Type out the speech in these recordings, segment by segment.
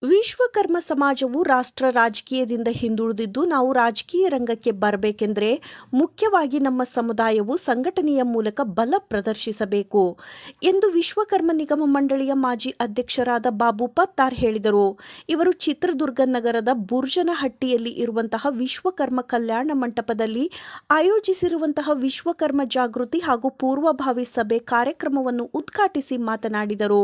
ವಿಶ್ವಕರ್ಮ ಸಮಾಜವು ರಾಷ್ಟ್ರ ರಾಜಕೀಯದಿಂದ ಹಿಂದುಳಿದಿದ್ದು ನಾವು ರಾಜಕೀಯ ರಂಗಕ್ಕೆ ಬರಬೇಕೆಂದರೆ ಮುಖ್ಯವಾಗಿ ನಮ್ಮ ಸಮುದಾಯವು ಸಂಘಟನೆಯ ಮೂಲಕ ಬಲ ಪ್ರದರ್ಶಿಸಬೇಕು ಎಂದು ವಿಶ್ವಕರ್ಮ ನಿಗಮ ಮಂಡಳಿಯ ಮಾಜಿ ಅಧ್ಯಕ್ಷರಾದ ಬಾಬು ಪತ್ತಾರ್ ಹೇಳಿದರು ಇವರು ಚಿತ್ರದುರ್ಗ ನಗರದ ಬುರ್ಜನಹಟ್ಟಿಯಲ್ಲಿ ಇರುವಂತಹ ವಿಶ್ವಕರ್ಮ ಕಲ್ಯಾಣ ಮಂಟಪದಲ್ಲಿ ಆಯೋಜಿಸಿರುವಂತಹ ವಿಶ್ವಕರ್ಮ ಜಾಗೃತಿ ಹಾಗೂ ಪೂರ್ವಭಾವಿ ಸಭೆ ಕಾರ್ಯಕ್ರಮವನ್ನು ಉದ್ಘಾಟಿಸಿ ಮಾತನಾಡಿದರು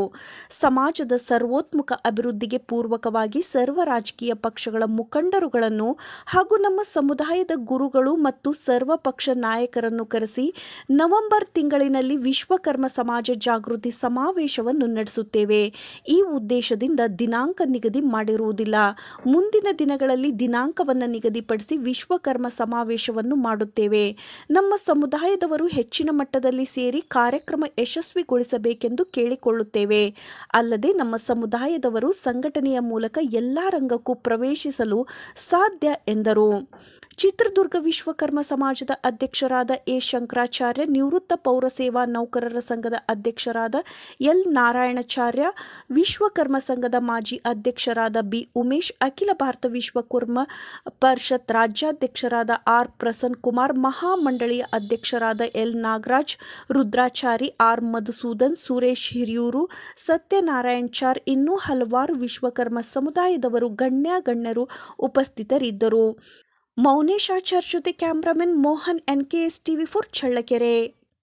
ಸಮಾಜದ ಸರ್ವೋತ್ಮುಖ ಅಭಿವೃದ್ಧಿಗೆ ಪೂರ್ವಕವಾಗಿ ಸರ್ವ ರಾಜಕೀಯ ಪಕ್ಷಗಳ ಮುಖಂಡರುಗಳನ್ನು ಹಾಗೂ ನಮ್ಮ ಸಮುದಾಯದ ಗುರುಗಳು ಮತ್ತು ಸರ್ವ ಪಕ್ಷ ನಾಯಕರನ್ನು ಕರೆಸಿ ನವೆಂಬರ್ ತಿಂಗಳಿನಲ್ಲಿ ವಿಶ್ವಕರ್ಮ ಸಮಾಜ ಜಾಗೃತಿ ಸಮಾವೇಶವನ್ನು ನಡೆಸುತ್ತೇವೆ ಈ ಉದ್ದೇಶದಿಂದ ದಿನಾಂಕ ನಿಗದಿ ಮಾಡಿರುವುದಿಲ್ಲ ಮುಂದಿನ ದಿನಗಳಲ್ಲಿ ದಿನಾಂಕವನ್ನು ನಿಗದಿಪಡಿಸಿ ವಿಶ್ವಕರ್ಮ ಸಮಾವೇಶವನ್ನು ಮಾಡುತ್ತೇವೆ ನಮ್ಮ ಸಮುದಾಯದವರು ಹೆಚ್ಚಿನ ಮಟ್ಟದಲ್ಲಿ ಸೇರಿ ಕಾರ್ಯಕ್ರಮ ಯಶಸ್ವಿಗೊಳಿಸಬೇಕೆಂದು ಕೇಳಿಕೊಳ್ಳುತ್ತೇವೆ ಅಲ್ಲದೆ ನಮ್ಮ ಸಮುದಾಯದವರು ಸಂಘಟನೆಯ ಮೂಲಕ ಎಲ್ಲ ರಂಗಕ್ಕೂ ಪ್ರವೇಶಿಸಲು ಸಾಧ್ಯ ಎಂದರು ಚಿತ್ರದುರ್ಗ ವಿಶ್ವಕರ್ಮ ಸಮಾಜದ ಅಧ್ಯಕ್ಷರಾದ ಎ ಶಂಕರಾಚಾರ್ಯ ನಿವೃತ್ತ ಪೌರ ಸೇವಾ ನೌಕರರ ಸಂಘದ ಅಧ್ಯಕ್ಷರಾದ ಎಲ್ ನಾರಾಯಣಾಚಾರ್ಯ ವಿಶ್ವಕರ್ಮ ಸಂಘದ ಮಾಜಿ ಅಧ್ಯಕ್ಷರಾದ ಬಿ ಉಮೇಶ್ ಅಖಿಲ ಭಾರತ ವಿಶ್ವಕರ್ಮ ಪರಿಷತ್ ರಾಜ್ಯಾಧ್ಯಕ್ಷರಾದ ಆರ್ ಪ್ರಸನ್ ಕುಮಾರ್ ಮಹಾಮಂಡಳಿಯ ಅಧ್ಯಕ್ಷರಾದ ಎಲ್ ನಾಗರಾಜ್ ರುದ್ರಾಚಾರಿ ಆರ್ ಮಧುಸೂದನ್ ಸುರೇಶ್ ಹಿರಿಯೂರು ಸತ್ಯನಾರಾಯಣ್ ಚಾರ್ ಇನ್ನೂ ಹಲವಾರು ವಿಶ್ವಕರ್ಮ ಸಮುದಾಯದವರು ಗಣ್ಯಾಗಣ್ಯರು ಉಪಸ್ಥಿತರಿದ್ದರು ಮೌನೇಶಾಚಾರ್ ಜೊತೆ cameraman Mohan N K S TV four Challakere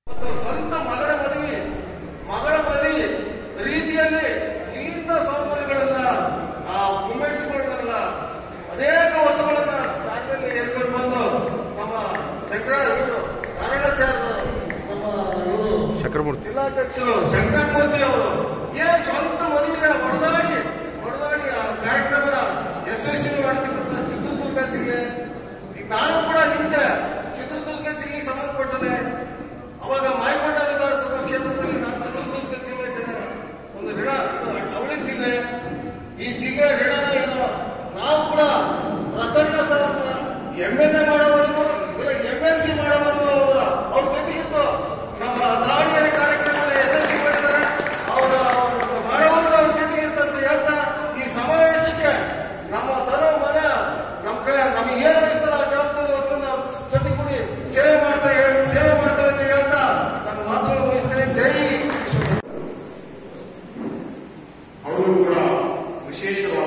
ಸ್ವಂತ ಮಗನ ಮದುವೆ ಮಗಳ ಮದುವೆ ರೀತಿಯಲ್ಲಿ ಇಲ್ಲಿಂದ ಸೌಕರ್ಯಗಳನ್ನ ಆ ಮೂಮೆಂಟ್ಸ್ಗಳನ್ನೆಲ್ಲ ಅನೇಕ ವಸ್ತುಗಳನ್ನ ದಾರಿಯಲ್ಲಿ ಏರ್ಕೊಂಡು ಬಂದು ನಮ್ಮ ಶಂಕರ ಇವರು ನಾರಾಯಣಾಚಾರ್ಯ ನಮ್ಮ ಇವರು ಚಕ್ರಮೂರ್ತಿ ಜಿಲ್ಲಾಧ್ಯಕ್ಷರು ಶಂಕರಮೂರ್ತಿ ಅವರು ಏನ್ ಸ್ವಂತ ಮದುವೆಯ ಹೊಡೆದಾಡಿ ಹೊಡೆದಾಡಿ ಆ ಕಾರ್ಯಕ್ರಮನ ಯಶಸ್ವಿ ಮಾಡ್ತಕ್ಕಂಥ ಚಿತ್ರದುರ್ಗ ಜಿಲ್ಲೆ ಈಗ ನಾನು ಕೂಡ ಹಿಂದೆ ಚಿತ್ರದುರ್ಗ ಜಿಲ್ಲೆಗೆ ಸಂಬಂಧಪಟ್ಟನೆ ಅವಾಗ ಮಾಯಕೊಂಡ ವಿಧಾನಸಭಾ ಕ್ಷೇತ್ರದಲ್ಲಿ ನಾನು ಚಿತ್ರದುರ್ಗ ಜಿಲ್ಲೆ ಜನ ಒಂದು ಋಣ ಇದು ಅವಳಿ ಜಿಲ್ಲೆ ಈ ಜಿಲ್ಲೆಯ ಋಣನ ಏನು ನಾವು ಕೂಡ Prasanna sir M L A ಮಾಡೋವರೆಗೂ ಇಲ್ಲ ಎಂ ಎಲ್ ಸಿ ಮಾಡೋವರೆಗೂ ಅವರ ಅವ್ರ ಜೊತೆಗಿದ್ದು ನಮ್ಮ ದಾವಣಗೆರೆ ಕಾರ್ಯಕ್ರಮನ ಯಶಸ್ವಿ ಮಾಡಿದ್ದಾರೆ ಅವರ ಮಾಡೋವರೆಗೂ ಅವ್ರ ಜೊತೆಗೆ ಇರ್ತಂತ ಹೇಳ್ತಾ ಈ ಸಮಾವೇಶಕ್ಕೆ ನಮ್ಮ ತರೋ ಮನ ನಮ್ಮ ಕೈ ನಮಗೆ ಏನು ವಹಿಸ್ತಾರ ಆ ಜವಾಬ್ದಾರಿ ಹೊತ್ಕೊಂಡು ಅವ್ರ ಜೊತೆ ಕೂಡಿ ಸೇವೆ ಮಾಡ್ತಾ ಸೇವೆ ಮಾಡ್ತೇವೆ ಅಂತ ಹೇಳ್ತಾ ನನ್ನ ಮಾತುಗಳು ವಹಿಸ್ತೇನೆ ಜೈ ಅವರು ಕೂಡ ವಿಶೇಷವಾಗಿ